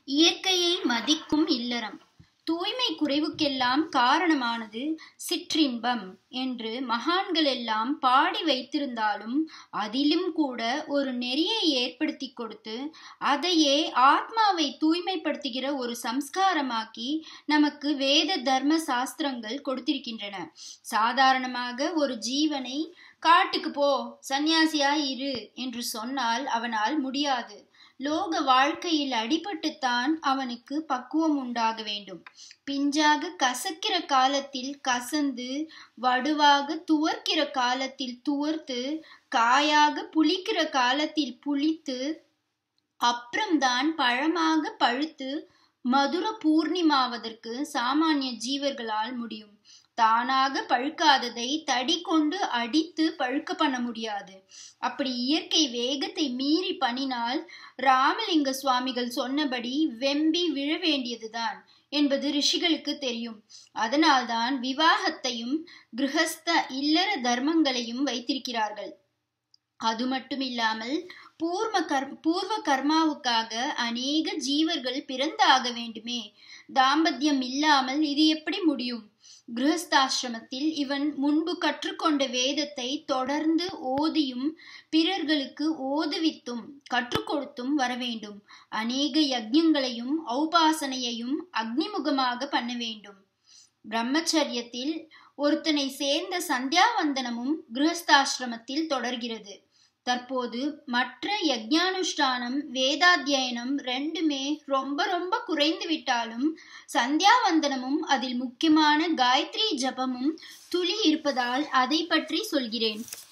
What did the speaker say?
இயற்கையை மதிக்கும் இல்லறம் தூய்மை குறைவுக்கெல்லாம் காரணமானது சிற்றின்பம் என்று மகான்கள் எல்லாம் பாடி வைத்திருந்தாலும் அதிலும் கூட ஒரு நெறியை ஏற்படுத்தி கொடுத்து அதையே ஆத்மாவை தூய்மைப்படுத்துகிற ஒரு சம்ஸ்காரமாக்கி நமக்கு வேத தர்ம சாஸ்திரங்கள் கொடுத்திருக்கின்றன சாதாரணமாக ஒரு ஜீவனை காட்டுக்கு போ சந்நியாசியா இரு என்று சொன்னால் அவனால் முடியாது லோக வாழ்க்கையில் அடிபட்டுத்தான் அவனுக்கு பக்குவம் உண்டாக வேண்டும் பிஞ்சாக கசக்கிற காலத்தில் கசந்து வடுவாக துவர்க்கிற காலத்தில் துவர்த்து காயாக புளிக்கிற காலத்தில் புளித்து அப்புறம்தான் பழமாக பழுத்து மதுர பூர்ணிமாவதற்கு சாமானிய ஜீவர்களால் முடியும் தானாக பழுக்காததை தடி கொண்டு அடித்து பழுக்க பண்ண முடியாது அப்படி இயற்கை வேகத்தை மீறி பண்ணினால் ராமலிங்க சுவாமிகள் சொன்னபடி வெம்பி விழ வேண்டியதுதான் என்பது ரிஷிகளுக்கு தெரியும் அதனால்தான் விவாகத்தையும் கிரகஸ்த இல்லற தர்மங்களையும் வைத்திருக்கிறார்கள் அது மட்டும் இல்லாமல் பூர்வ கர் பூர்வ கர்மாவுக்காக அநேக ஜீவர்கள் பிறந்தாக வேண்டுமே தாம்பத்தியம் இல்லாமல் இது எப்படி முடியும் கிரகஸ்தாசிரமத்தில் இவன் முன்பு கற்றுக்கொண்ட வேதத்தை தொடர்ந்து ஓதியும் பிறர்களுக்கு ஓதுவித்தும் கற்றுக் கொடுத்தும் வர வேண்டும் அநேக யஜ்யங்களையும் ஔபாசனையையும் அக்னிமுகமாக பண்ண வேண்டும் பிரம்மச்சரியத்தில் ஒருத்தனை சேர்ந்த சந்தியாவந்தனமும் கிரகஸ்தாசிரமத்தில் தொடர்கிறது தற்போது மற்ற யஜ்ஞானுஷ்டானம் வேதாத்தியனம் ரெண்டுமே ரொம்ப ரொம்ப குறைந்து விட்டாலும் சந்தியாவந்தனமும் அதில் முக்கியமான காயத்ரி ஜபமும் துளி இருப்பதால் அதை பற்றி சொல்கிறேன்